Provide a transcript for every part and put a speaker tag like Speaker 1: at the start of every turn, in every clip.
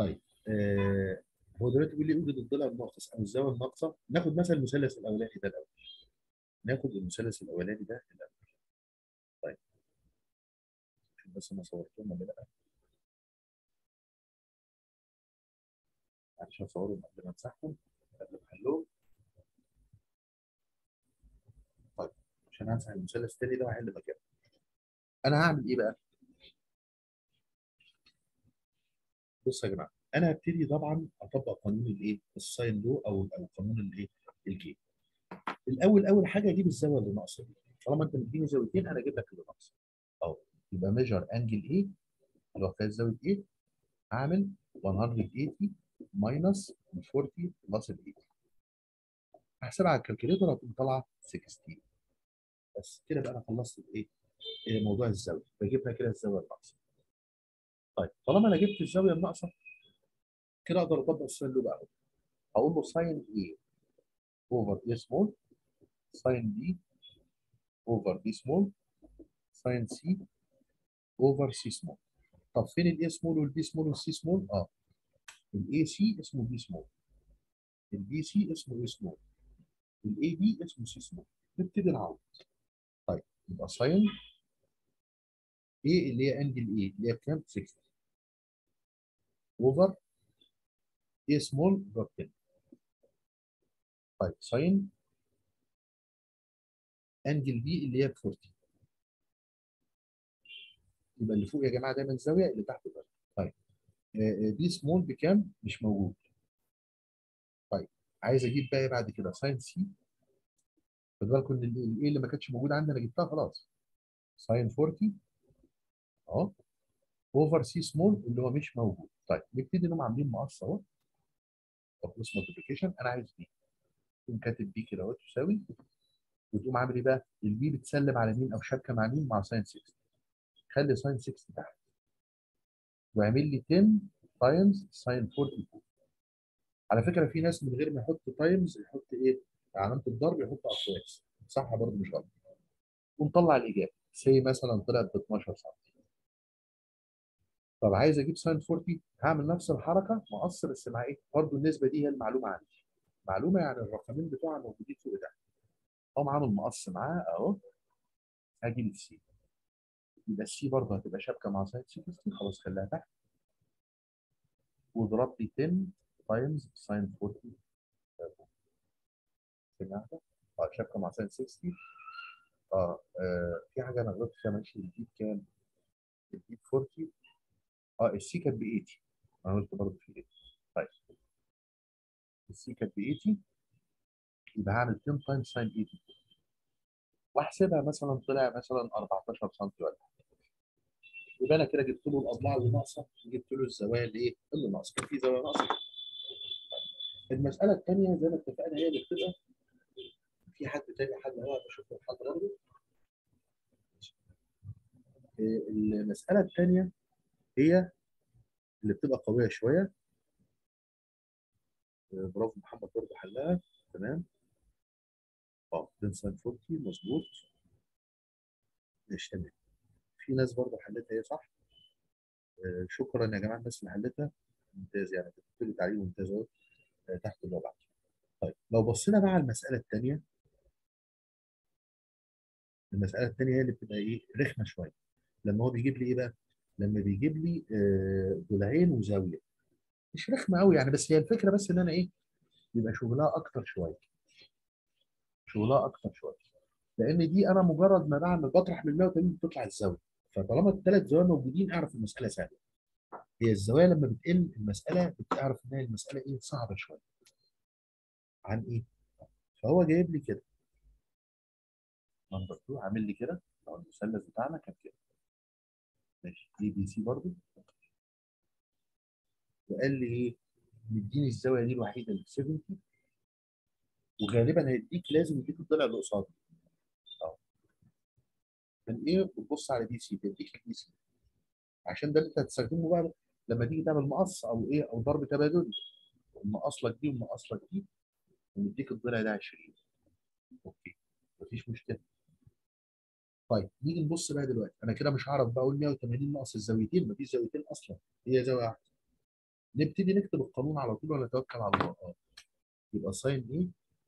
Speaker 1: طيب آه هو دلوقتي بيقول لي اوجد الضلع الناقص او الزاويه الناقصه ناخد مثلا المثلث الاولاني ده الاول ناخد المثلث الاولاني ده الاول طيب شوف بس انا صورتهم ولا لا معلش هصورهم قبل ما امسحهم قبل ما احلهم طيب عشان امسح المثلث الثاني ده واحل مكانه انا هعمل ايه بقى؟ بصوا يا جماعه انا هبتدي طبعا اطبق قانون الايه؟ الساين لو او او قانون الايه؟ الجي. الاول اول حاجه اجيب الزاويه اللي ناقصه دي طالما انت مديني زاويتين انا اجيب لك اللي ناقصه اهو يبقى ميجر انجل ايه اللي هو فيها زاويه ايه؟ هعمل 180 ماينس 40 بلس ال 80 احسبها على الكالكوليتر هتقوم طالعه 16 بس كده بقى انا خلصت الايه؟ موضوع الزاويه بجيب كده الزاويه الناقصه طيب طالما انا جبت الزاويه الناقصه كده اقدر اطبق السؤال له بقى هقول له ساين ايه اوفر اي سمول ساين بي اوفر بي سمول ساين سي اوفر سي سمول طب فين الاي سمول والبي سمول والسي سمول؟ اه الاي سي اسمه بي سمول البي سي اسمه اي سمول الاي بي اسمه سي سمول نبتدي نعوض طيب يبقى ساين ايه اللي هي انجل ايه اللي هي بكام 60 اوفر ايه سمول دوت 10 طيب ساين انجل بي اللي هي ب 40 يبقى اللي فوق يا جماعه دايما الزاويه اللي تحت بقى طيب بي سمول بكام مش موجود طيب عايز اجيب بقى بعد كده ساين سي خد بالكم ان الايه اللي ما كانتش موجوده عندي انا جبتها خلاص ساين 40 اهو اوفر سي سمول اللي هو مش موجود طيب نبتدي انهم عاملين مقص اهو كروس مالتيبيكيشن انا عايز بي تقوم كاتب بي كده اهو تساوي وتقوم عامل ايه بقى؟ البي بتسلم على مين او شابكه مع مين؟ مع ساين 6 خلي ساين 6 تحت واعمل لي 10 تايمز ساين 44 على فكره في ناس من غير ما يحط تايمز يحط ايه؟ علامه الضرب يحط اقواس صح برضه مش غلط ونطلع الاجابه سي مثلا طلعت ب 12 سم طب عايز اجيب ساين 40 هعمل نفس الحركه مقص بس مع ايه؟ برضه النسبه دي هي المعلومه عندي. معلومه يعني الرقمين بتوعها موجودين فوق ده. اقوم عامل مقص معاه اهو هجيب السي. يبقى السي برضه هتبقى شابكه مع ساين 60 خلاص خليها تحت. واضرب لي 10 تايمز ساين 40 اه شابكه مع ساين 60 اه, آه في حاجه انا غلطت فيها ماشي الديب كام؟ الديب 40 اه السي كانت ب 80 انا قلت برضه في 80 طيب السي كانت ب 80 يبقى هعمل 10 تايمز ساين 80 واحسبها مثلا طلع مثلا 14 سم ولا حاجه يبقى انا كده جبت له الاضلاع اللي ناقصه جبت له الزوايا اللي ايه؟ اللي ناقصه كان في زاويه ناقصه المساله الثانيه زي ما اتفقنا هي اللي بتبقى في حد تاني حد هو بشوف الحد برضه المساله الثانيه هي اللي بتبقى قويه شويه برافو محمد برضه حلها تمام اه بنسان 40 مظبوط ماشي تمام في ناس برضه حلتها هي صح آه شكرا يا جماعه الناس اللي حلتها ممتاز يعني كنت لي تعليق ممتاز اهو آه تحت اللي بعد طيب لو بصينا بقى على المساله الثانيه المساله الثانيه هي اللي بتبقى ايه رخمه شويه لما هو بيجيب لي ايه بقى لما بيجيب لي ضلعين وزاويه مش رخمه قوي يعني بس هي الفكره بس ان انا ايه يبقى شغلها اكتر شويه شغلها اكتر شويه لان دي انا مجرد ما بعمل بطرح من 180 بتطلع الزاويه فطالما الثلاث زوايا موجودين اعرف المساله سهله هي الزوايا لما بتقل المساله بتعرف ان هي المساله ايه صعبه شويه عن ايه فهو جايب لي كده نمبر 2 عامل لي كده لو المثلث بتاعنا كان كده ماشي اي بي سي برضه وقال لي ايه مديني الزاويه دي الوحيده اللي 70 وغالبا هيديك لازم يديك الضلع اللي قصاده اهو من ايه بتبص على بي سي بيديك البي سي عشان ده اللي انت هتستخدمه بقى لما تيجي تعمل مقص او ايه او ضرب تبادلي مقص لك دي ومقص لك دي ومديك الضلع ده 20 اوكي مفيش مشكله طيب نيجي نبص بقى دلوقتي انا كده مش هعرف بقى اقول 180 ناقص الزاويتين مفيش زاويتين اصلا هي زاويه واحده نبتدي نكتب القانون على طول ولا نتوكل على الله اه يبقى ساين ايه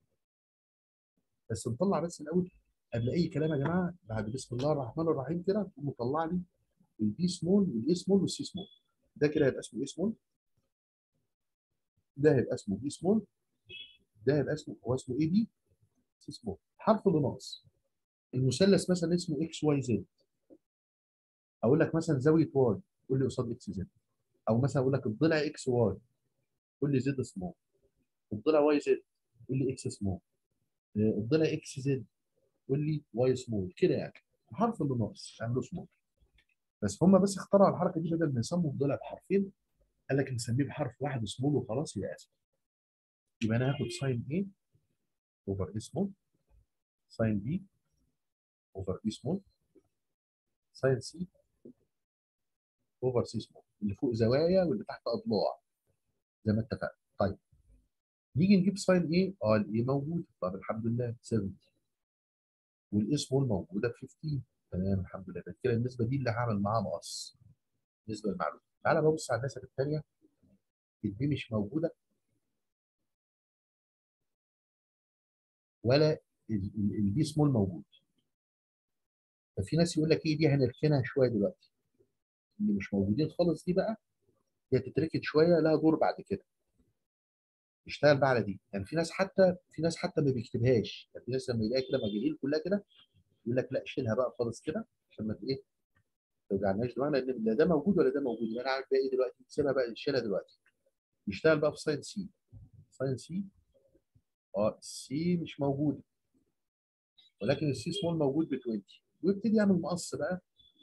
Speaker 1: بس نطلع بس الاول قبل اي كلام يا جماعه بعد بسم الله الرحمن الرحيم كده تقوم مطلع لي البي سمول والاي سمول والسي سمول ده كده هيبقى اسمه اي سمول ده هيبقى اسمه بي سمول ده هيبقى اسمه هو اسمه اي بي سي سمول حرف اللي ناقص المثلث مثلا اسمه اكس واي زد اقول لك مثلا زاويه واي قول لي قصاد اكس زد او مثلا اقول لك الضلع اكس واي قول لي زد سمول الضلع واي زد قول لي اكس سمول الضلع اكس زد قول لي واي سمول كده يعني الحرف اللي ناقص اعمله سمول بس هم بس اخترعوا الحركه دي بدل ما يسموا الضلع بحرفين قال لك نسميه بحرف واحد سمول وخلاص يبقى اسهل يبقى انا هاخد ساين ايه اوفر اي سمول ساين بي اوفر بي سمول ساين سي اوفر سي سمول اللي فوق زوايا واللي تحت اضلاع زي ما اتفقنا طيب نيجي نجيب ساين ايه اه الاي موجود طب الحمد لله 70 والاي سمول موجوده ب 15 تمام الحمد لله كده النسبه دي اللي هعمل معاها مقص بالنسبه للمعلومه تعالى ببص على النسب الثانيه البي مش موجوده ولا البي سمول موجود ففي ناس يقول لك ايه دي هنركنها شويه دلوقتي اللي مش موجودين خالص دي بقى هي تتركن شويه لها دور بعد كده يشتغل بقى على دي يعني في ناس حتى في ناس حتى ما بيكتبهاش يعني في ناس لما يلاقي كده مجاهيل كلها كده يقول لك لا شيلها بقى خالص كده عشان ما ايه ما توجعناش دماغنا لان لا ده موجود ولا ده موجود يبقى انا عارف بقى ايه دلوقتي سيبها بقى شيلها دلوقتي يشتغل بقى في ساين سي ساين سي اه السي مش موجوده ولكن السي سمول موجود ب 20 ويبتدي يعمل مقص بقى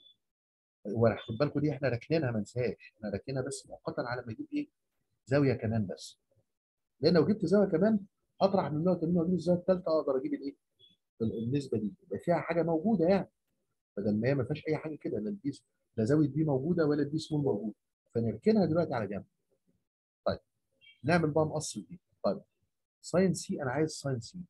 Speaker 1: هو خد بالكم دي احنا راكنينها ما ننساهاش احنا راكنينها بس مؤقتا على ما اجيب ايه زاويه كمان بس لان لو جبت زاويه كمان اطرح من 180 واجيب الزاويه الثالثه اقدر اجيب الايه النسبه دي يبقى فيها حاجه موجوده يعني بدل ما هي ما فيهاش اي حاجه كده لا البي لا زاويه بي موجوده ولا البي سمول موجود فنركنها دلوقتي على جنب طيب نعمل بقى مقص دي طيب ساين سي انا عايز ساين سي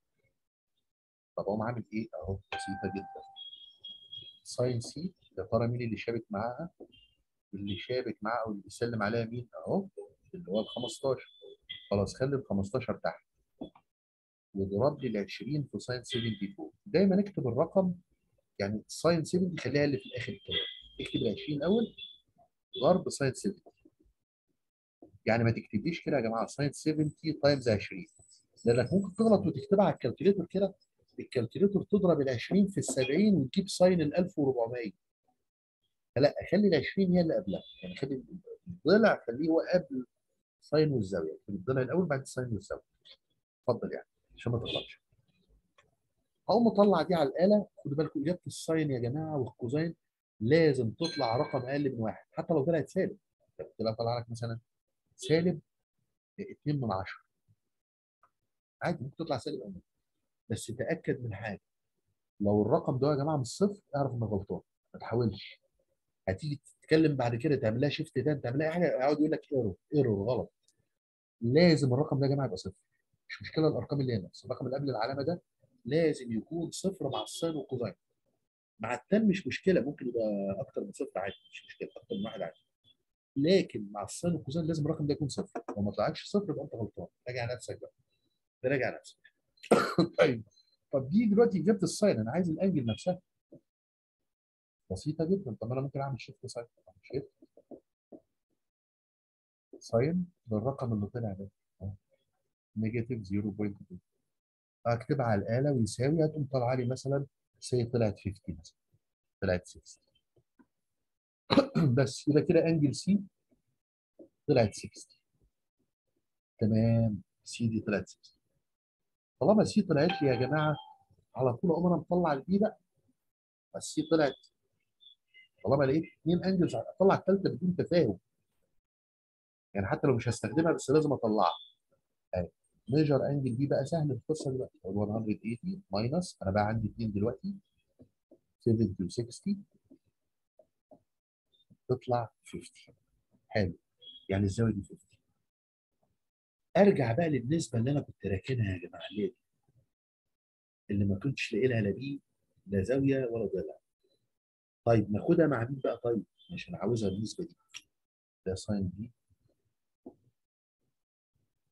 Speaker 1: طب اقوم عامل ايه اهو بسيطه جدا ساين سي يا ترى مين اللي شابك معاها اللي شابك معاها او اللي بيسلم عليها مين اهو اللي هو ال 15 خلاص خلي ال 15 تحت واضرب لي ال 20 في ساين 74 دايما اكتب الرقم يعني ساين 70 خليها اللي في الاخر الكلام اكتب ال 20 الاول ضرب ساين 70 يعني ما تكتبليش كده يا جماعه ساين 70 تايمز 20 لانك ممكن تغلط وتكتبها على الكالكوليتور كده الكالكوليتور تضرب ال 20 في ال 70 وتجيب ساين ال 1400 لا خلي ال 20 هي اللي قبلها يعني خلي الضلع خليه هو قبل ساين والزاويه الضلع الاول بعد الساين والزاويه اتفضل يعني عشان ما تغلطش هقوم مطلع دي على الاله خدوا بالكم اجابه الساين يا جماعه والكوزين لازم تطلع رقم اقل من واحد حتى لو طلعت سالب تبقى طلع لك مثلا سالب 2 من 10 عادي ممكن تطلع سالب او بس تاكد من حاجه لو الرقم ده يا جماعه مش صفر اعرف انك غلطان ما تحاولش هتيجي تتكلم بعد كده تعمل لها شيفت تاني تعمل لها اي حاجه يقعد يقول لك ايرور ايرور غلط لازم الرقم ده يا جماعه يبقى صفر مش مشكله الارقام اللي هنا بس الرقم اللي قبل العلامه ده لازم يكون صفر مع الساين والكوزين مع التان مش مشكله ممكن يبقى اكتر من صفر عادي مش مشكله اكتر من واحد عادي لكن مع الساين والكوزين لازم الرقم ده يكون صفر لو ما طلعتش صفر يبقى انت غلطان راجع نفسك بقى راجع نفسك طيب طب دي دلوقتي جبت الساين انا عايز الانجل نفسها بسيطه جدا طب انا ممكن اعمل شيفت ساين شيفت ساين بالرقم اللي طلع ده نيجاتيف 0.2 اكتبها على الاله ويساوي هتقوم طالعه لي مثلا سي طلعت 50 مثلا طلعت 60 بس يبقى كده انجل سي طلعت 60 تمام سي دي طلعت 60 طالما سي طلعت لي يا جماعه على طول اقوم انا مطلع البي بقى السي طلعت طالما لقيت اثنين انجلز اطلع الثالثه بدون تفاهم يعني حتى لو مش هستخدمها بس لازم اطلعها اهي ميجر انجل دي بقى سهل القصه دلوقتي 180 ماينس انا بقى عندي اثنين دلوقتي 70 و 60 تطلع 50 حلو يعني الزاويه دي 50 ارجع بقى للنسبه اللي انا كنت راكنها يا جماعه اللي اللي ما كنتش لاقي لها لا بي لا زاويه ولا ضلع طيب ناخدها مع مين بقى طيب عشان عاوزها النسبه دي ده ساين بي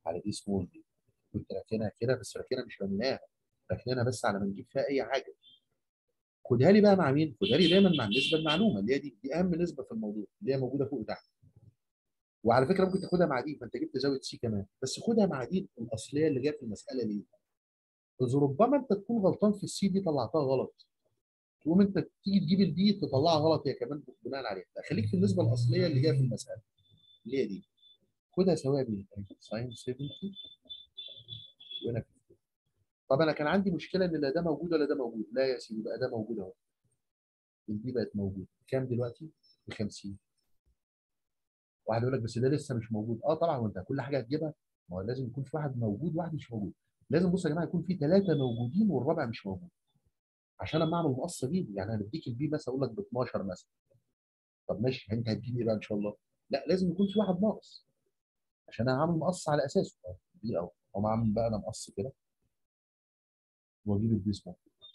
Speaker 1: على دي سمول دي كنت راكنها كده بس راكنها مش رميناها راكنها بس على ما نجيب فيها اي حاجه خدها لي بقى مع مين؟ خدها لي دايما مع النسبه المعلومه اللي هي دي دي اهم نسبه في الموضوع اللي هي موجوده فوق وتحت وعلى فكره ممكن تاخدها مع دي فانت جبت زاويه سي كمان بس خدها مع دي الاصليه اللي جايه في المساله ليه؟ اذ ربما انت تكون غلطان في السي دي طلعتها غلط تقوم انت تيجي تجيب البي تطلعها غلط هي كمان بناء عليها خليك في النسبه الاصليه اللي جايه في المساله اللي هي دي خدها سواء بين ساين 70 وهنا 50 طب انا كان عندي مشكله ان لا ده موجود ولا ده موجود لا يا سيدي بقى ده موجود اهو البي بقت موجود كام دلوقتي؟ ب 50 واحد يقول لك بس ده لسه مش موجود اه طبعا وانت كل حاجه هتجيبها ما هو لازم يكون في واحد موجود وواحد مش موجود لازم بص يا جماعه يكون في ثلاثه موجودين والرابع مش موجود عشان اما اعمل مقص دي يعني هنديك البي مثلا اقول لك ب 12 مثلا طب ماشي انت هتجيب ايه بقى ان شاء الله؟ لا لازم يكون في واحد ناقص عشان انا هعمل مقص على اساسه دي اهو اقوم اعمل بقى انا مقص كده واجيب البي سمول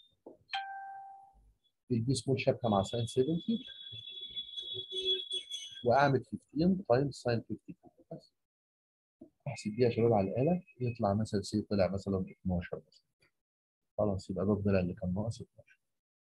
Speaker 1: البي سمول شبكه مع ساين 70 واعمل 15 تايمز ساين 52 بس احسب دي يا شباب على الاله يطلع مثلا سي طلع مثلا 12 مثلا خلاص يبقى ده الضلع اللي كان ناقص 12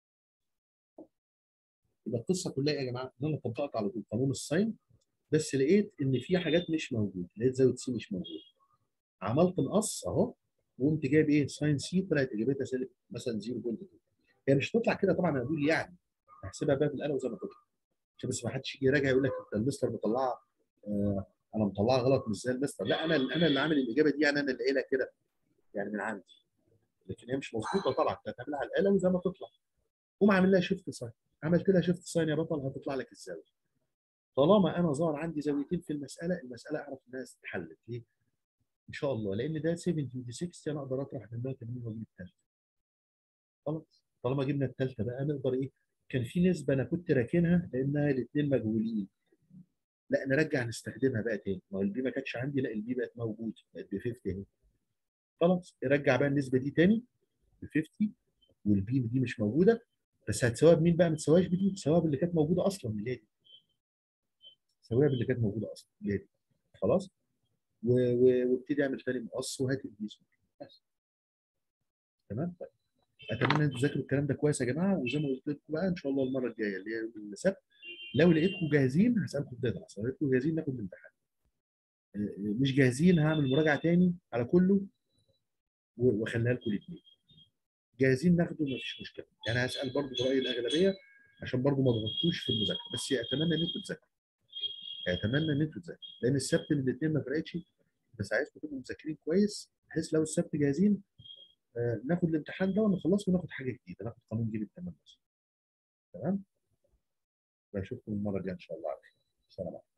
Speaker 1: يبقى القصه كلها يا جماعه ان انا طبقت على طول قانون الساين بس لقيت ان في حاجات مش موجوده لقيت زاويه سي مش موجوده عملت مقص اهو وقمت جايب ايه ساين سي طلعت اجابتها سالب مثلا 0.2 هي مش هتطلع كده طبعا انا بقول يعني هحسبها بقى بالاله وزي ما تطلع عشان بس ما حدش يجي يراجع يقول لك انت المستر مطلعها آه انا مطلعها غلط مش زي المستر لا انا انا اللي عامل الاجابه دي يعني انا اللي قايلها كده يعني من عندي لكن هي مش مظبوطه طبعا انت هتعملها على الاله وزي ما تطلع قوم عامل لها شيفت ساين عملت لها شيفت ساين يا بطل هتطلع لك الزاويه طالما انا ظهر عندي زاويتين في المساله المساله اعرف انها اتحلت ليه؟ ان شاء الله لان ده 70 60 انا اقدر اطرح من 180 واجيب الثالثه خلاص طالما جبنا الثالثه بقى نقدر ايه؟ كان في نسبه انا كنت راكنها لانها الاثنين مجهولين لا نرجع نستخدمها بقى تاني ما هو البي ما كانتش عندي لا البي بقت موجوده بقت ب 50 اهي خلاص نرجع بقى النسبه دي تاني ب 50 والبي دي مش موجوده بس هتساويها بمين بقى ما تساويهاش بدي تساويها باللي كانت موجوده اصلا اللي هي دي ساويها باللي كانت موجوده اصلا اللي هي دي خلاص وابتدي اعمل تاني مقص وهات البي بس تمام طيب اتمنى ان تذاكروا الكلام ده كويس يا جماعه وزي ما قلت لكم بقى ان شاء الله المره الجايه اللي هي يوم السبت لو لقيتكم جاهزين هسالكم بدايه العصر لو لقيتكم جاهزين ناخد الامتحان مش جاهزين هعمل مراجعه تاني على كله واخليها لكم الاثنين جاهزين ناخده مفيش مشكله يعني هسال برضه براي الاغلبيه عشان برضه ما تغطوش في المذاكره بس اتمنى ان انتوا تذاكروا اتمنى ان انتوا تذاكروا لان السبت من الاثنين ما فرقتش بس عايزكم تبقوا مذاكرين كويس بحيث لو السبت جاهزين آه ناخد الامتحان ده ونخلصه وناخد حاجه جديده ناخد قانون جديد التمام بس تمام بشوفكم المره الجايه ان شاء الله على خير سلام عليكم